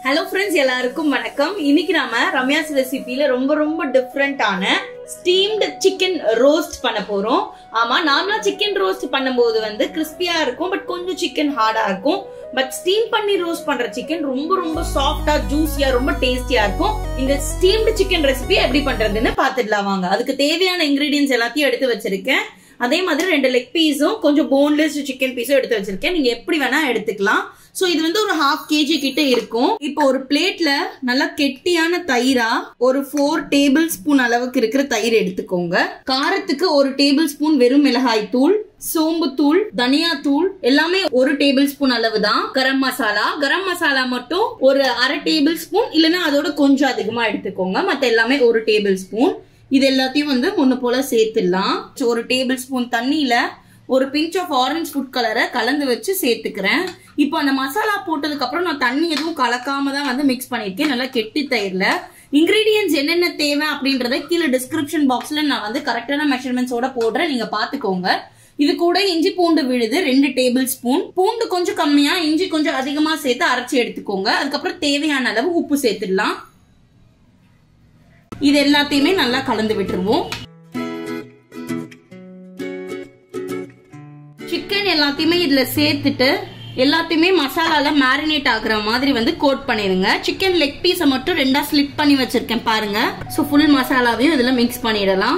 hello friends எல்லாருக்கும் வணக்கம் இன்னைக்கு நாம ரம்யாஸ் ரெசிபில ரொம்ப ரொம்ப டிஃப்ரெண்டான ஸ்டீம்டு சிக்கன் ரோஸ்ட் பண்ண போறோம் ஆமா நார்மலா சிக்கன் ரோஸ்ட் பண்ணும்போது வந்து கிறிஸ்பியா இருக்கும் பட் கொஞ்சம் சிக்கன் ஹார்டா இருக்கும் பட் ஸ்டீம் பண்ணி ரோஸ்ட் பண்ற சிக்கன் ரொம்ப ரொம்ப சாஃப்டா ஜூஸியா ரொம்ப டேஸ்டியா இருக்கும் இந்த ஸ்டீம்டு சிக்கன் ரெசிபி எப்படி பண்றதுன்னு பாத்துடலாம் வாங்க அதுக்கு தேவையான இன்கிரீடியன்ஸ் எல்லாத்தையும் எடுத்து வச்சிருக்கேன் அதே மாதிரி ரெண்டு லெக் பீஸும் கொஞ்சம் போன்லெஸ் சிக்கன் பீஸும் எடுத்து வச்சிருக்கேன் நீங்க எப்படி வேணா எடுத்துக்கலாம் சோ இது வந்து ஒரு ஹாஃப் கேஜி கிட்ட இருக்கும் இப்போ ஒரு பிளேட்ல நல்லா கெட்டியான தயிரா ஒரு ஃபோர் டேபிள் ஸ்பூன் அளவுக்கு இருக்கிற தயிர் எடுத்துக்கோங்க காரத்துக்கு ஒரு டேபிள் ஸ்பூன் வெறும் மிளகாய் தூள் சோம்பு தூள் தனியா தூள் எல்லாமே ஒரு டேபிள் ஸ்பூன் அளவு தான் கரம் மசாலா கரம் மசாலா மட்டும் ஒரு அரை டேபிள் ஸ்பூன் இல்லைன்னா அதோட கொஞ்சம் அதிகமா எடுத்துக்கோங்க மத்த எல்லாமே ஒரு டேபிள் ஸ்பூன் இது எல்லாத்தையும் வந்து ஒண்ணு போல சேர்த்துடலாம் ஒரு டேபிள் ஸ்பூன் தண்ணியில ஒரு பிஞ்ச் ஆஃப் ஆரஞ்சு ஃபுட் கலரை கலந்து வச்சு சேர்த்துக்கிறேன் இப்போ அந்த மசாலா போட்டதுக்கு அப்புறம் நான் தண்ணி எதுவும் கலக்காம தான் வந்து மிக்ஸ் பண்ணிருக்கேன் நல்லா கெட்டி தயிர்ல இன்கிரீடியன்ஸ் என்னென்ன தேவை அப்படின்றத கீழே டிஸ்கிரிப்ஷன் பாக்ஸ்ல நான் வந்து கரெக்டான மெஷர்மெண்ட்ஸோட போடுறேன் நீங்க பாத்துக்கோங்க இது கூட இஞ்சி பூண்டு விழுது ரெண்டு டேபிள் ஸ்பூன் பூண்டு கொஞ்சம் கம்மியா இஞ்சி கொஞ்சம் அதிகமா சேர்த்து அரைச்சி எடுத்துக்கோங்க அதுக்கப்புறம் தேவையான அளவு உப்பு சேர்த்துடலாம் இது எல்லாத்தையுமே நல்லா கலந்து விட்டுருவோம் சிக்கன் எல்லாத்தையுமே இதுல சேர்த்துட்டு எல்லாத்தையுமே மசாலால மேரினேட் ஆகுற மாதிரி வந்து கோட் பண்ணிருங்க சிக்கன் லெக் பீஸை மட்டும் ரெண்டா ஸ்லிப் பண்ணி வச்சிருக்கேன் பாருங்க சோ ஃபுல் மசாலாவையும் இதுல மிக்ஸ் பண்ணிடலாம்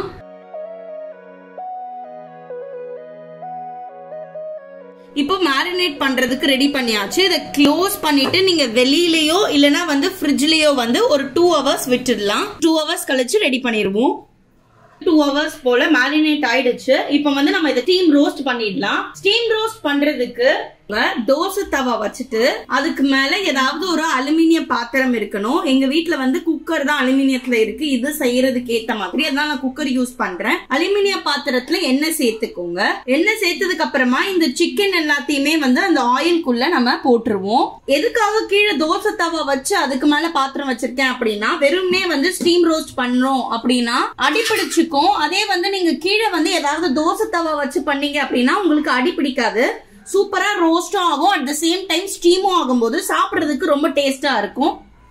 இப்போ மேரினேட் பண்றதுக்கு ரெடி பண்ணியாச்சு இதை க்ளோஸ் பண்ணிட்டு நீங்க வெளியிலயோ இல்லனா வந்து ஃப்ரிட்ஜ்லயோ வந்து ஒரு டூ ஹவர்ஸ் விட்டுடலாம் டூ ஹவர்ஸ் கழிச்சு ரெடி பண்ணிடுவோம் டூ ஹவர்ஸ் போல மேரினேட் ஆயிடுச்சு இப்போ வந்து நம்ம இதை ஸ்டீம் ரோஸ்ட் பண்ணிடலாம் ஸ்டீம் ரோஸ்ட் பண்றதுக்கு தோசை தவா வச்சுட்டு அதுக்கு மேல ஏதாவது ஒரு அலுமினிய பாத்திரம் இருக்கணும் எங்க வீட்ல வந்து குக்கர் தான் அலுமினியத்துல இருக்கு இது செய்யறதுக்கு ஏத்த மாதிரி அதான் நான் குக்கர் யூஸ் பண்றேன் அலுமினிய பாத்திரத்துல எண்ணெய் சேர்த்துக்கோங்க எண்ணெய் சேர்த்ததுக்கு அப்புறமா இந்த சிக்கன் எல்லாத்தையுமே வந்து அந்த ஆயில்குள்ள நம்ம போட்டுருவோம் எதுக்காக கீழே தோசை தவா வச்சு அதுக்கு மேல பாத்திரம் வச்சிருக்கேன் அப்படின்னா வெறும்னே வந்து ஸ்டீம் ரோஸ்ட் பண்றோம் அப்படின்னா அடிப்பிடிச்சுக்கும் அதே வந்து நீங்க கீழே வந்து ஏதாவது தோசை தவா வச்சு பண்ணீங்க அப்படின்னா உங்களுக்கு அடி பிடிக்காது சூப்பரா ரோஸ்டும் ஆகும் அட் த சேம் டைம் ஸ்டீமும் ஆகும்போது சாப்பிடுறதுக்கு ரொம்ப டேஸ்டா இருக்கும்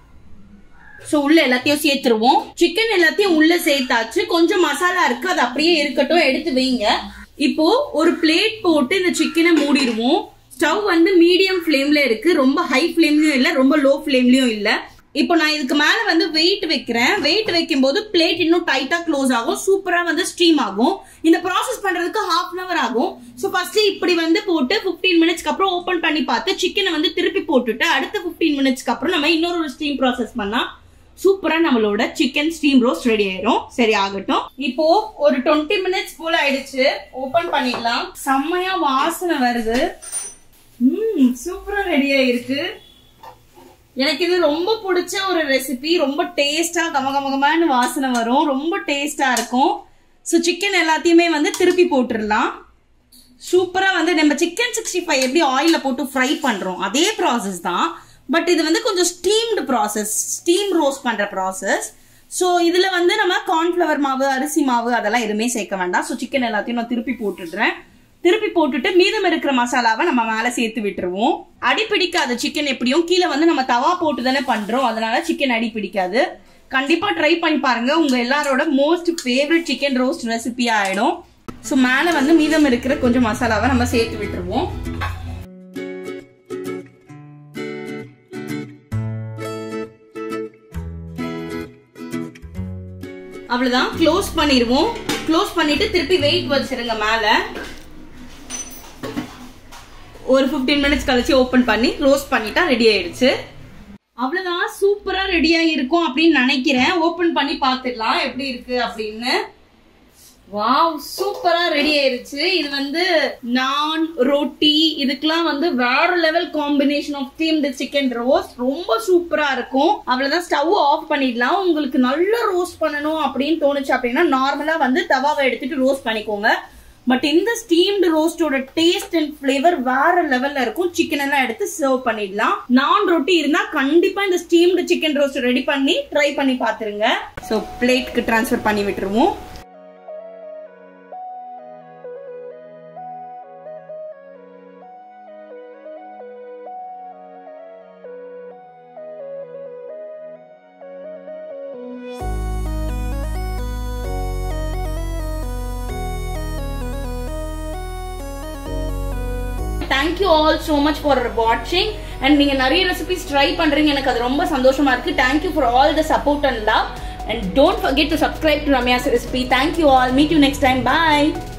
சோ உள்ள எல்லாத்தையும் சேர்த்துருவோம் சிக்கன் எல்லாத்தையும் உள்ள சேர்த்தாச்சு கொஞ்சம் மசாலா இருக்கு அது அப்படியே இருக்கட்டும் எடுத்து வைங்க இப்போ ஒரு பிளேட் போட்டு இந்த சிக்கனை மூடிடுவோம் ஸ்டவ் வந்து மீடியம் ஃப்ளேம்ல இருக்கு ரொம்ப ஹை ஃப்ளேம்லயும் இல்ல ரொம்ப லோ ஃப்ளேம்லயும் இல்ல இப்போ நான் இதுக்கு மேல வந்து வெயிட் வைக்கிறேன் வெயிட் வைக்கும் போது பிளேட் இன்னும் டைட்டா க்ளோஸ் ஆகும் சூப்பரா வந்து ஸ்டீம் ஆகும் இந்த ப்ராசஸ் பண்றதுக்கு ஹாஃப் அன் அவர் ஆகும் ஸோ ஃபர்ஸ்ட் இப்படி வந்து போட்டு பிப்டீன் மினிட்ஸ்க்கு அப்புறம் ஓப்பன் பண்ணி பார்த்து சிக்கனை வந்து திருப்பி போட்டுட்டு அடுத்த பிப்டீன் மினிட்ஸ்க்கு அப்புறம் நம்ம இன்னொரு ஒரு ஸ்டீம் ப்ராசஸ் பண்ணா சூப்பரா நம்மளோட சிக்கன் ஸ்டீம் ரோஸ்ட் ரெடி ஆயிரும் சரி ஆகட்டும் இப்போ ஒரு டுவெண்ட்டி மினிட்ஸ் போல ஆயிடுச்சு ஓபன் பண்ணிடலாம் செம்மையா வாசனை வருது ம் சூப்பரா ரெடி ஆயிருக்கு எனக்கு இது ரொம்ப பிடிச்ச ஒரு ரெசிபி ரொம்ப டேஸ்டா கமகமகமான வாசனை வரும் ரொம்ப டேஸ்டா இருக்கும் ஸோ சிக்கன் எல்லாத்தையுமே வந்து திருப்பி போட்டுடலாம் சூப்பரா வந்து நம்ம சிக்கன் சிக்ஸ்டி ஃபைவ் எப்படி ஆயில போட்டு ஃப்ரை பண்றோம் அதே ப்ராசஸ் தான் பட் இது வந்து கொஞ்சம் ஸ்டீம்டு ப்ராசஸ் ஸ்டீம் ரோஸ்ட் பண்ற ப்ராசஸ் ஸோ இதுல வந்து நம்ம கார்ன்ஃபிளவர் மாவு அரிசி மாவு அதெல்லாம் எதுவுமே சேர்க்க வேண்டாம் ஸோ சிக்கன் எல்லாத்தையும் நான் திருப்பி போட்டுடுறேன் திருப்பி போட்டுட்டு மீதம் இருக்கிற மசாலாவை நம்ம மேல சேர்த்து விட்டுருவோம் அடி பிடிக்காத சிக்கன் எப்படியும் கீழே வந்து நம்ம தவா போட்டு தானே பண்றோம் அதனால சிக்கன் அடி பிடிக்காது கண்டிப்பா ட்ரை பண்ணி பாருங்க உங்க எல்லாரோட most favourite chicken roast recipe ஆயிடும் ஸோ மேல வந்து மீதம் இருக்கிற கொஞ்சம் மசாலாவை நம்ம சேர்த்து விட்டுருவோம் அவ்வளவுதான் க்ளோஸ் பண்ணிடுவோம் க்ளோஸ் பண்ணிட்டு திருப்பி வெயிட் வச்சிருங்க மேல ஒரு ஃபிஃப்டீன் மினிட்ஸ் கழிச்சு ஓப்பன் பண்ணி ரோஸ்ட் பண்ணிட்டா ரெடி ஆயிடுச்சு அவ்வளவுதான் சூப்பரா ரெடியா இருக்கும் அப்படின்னு நினைக்கிறேன் ஓபன் பண்ணி பாத்துடலாம் எப்படி இருக்கு அப்படின்னு வாவ் சூப்பரா ரெடி ஆயிருச்சு இது வந்து நான் ரொட்டி இதுக்கெல்லாம் வந்து வேற level combination of steamed chicken roast ரொம்ப சூப்பரா இருக்கும் அவ்வளவுதான் ஸ்டவ் ஆஃப் பண்ணிடலாம் உங்களுக்கு நல்லா ரோஸ்ட் பண்ணணும் அப்படின்னு தோணுச்சு அப்படின்னா நார்மலா வந்து தவாவை எடுத்துட்டு ரோஸ்ட் பண்ணிக்கோங்க பட் இந்த ஸ்டீம்டு ரோஸ்டோட டேஸ்ட் அண்ட் ஃபிளேவர் வேற லெவல்ல இருக்கும் சிக்கன் எல்லாம் எடுத்து சர்வ் பண்ணிடலாம் நான் ரொட்டி இருந்தா கண்டிப்பா இந்த ஸ்டீம்டு சிக்கன் ரோஸ்ட் ரெடி பண்ணி ட்ரை பண்ணி பாத்துருங்க ஸோ பிளேட்க்கு ட்ரான்ஸ்ஃபர் பண்ணி விட்டுருவோம் thank you all so much for வாட்சிங் அண்ட் நீங்க நிறைய ரெசிபிஸ் ட்ரை பண்றீங்க எனக்கு அது ரொம்ப சந்தோஷமா இருக்கு thank you for all the support and love and don't forget to subscribe to Ramya's recipe thank you all meet you next time bye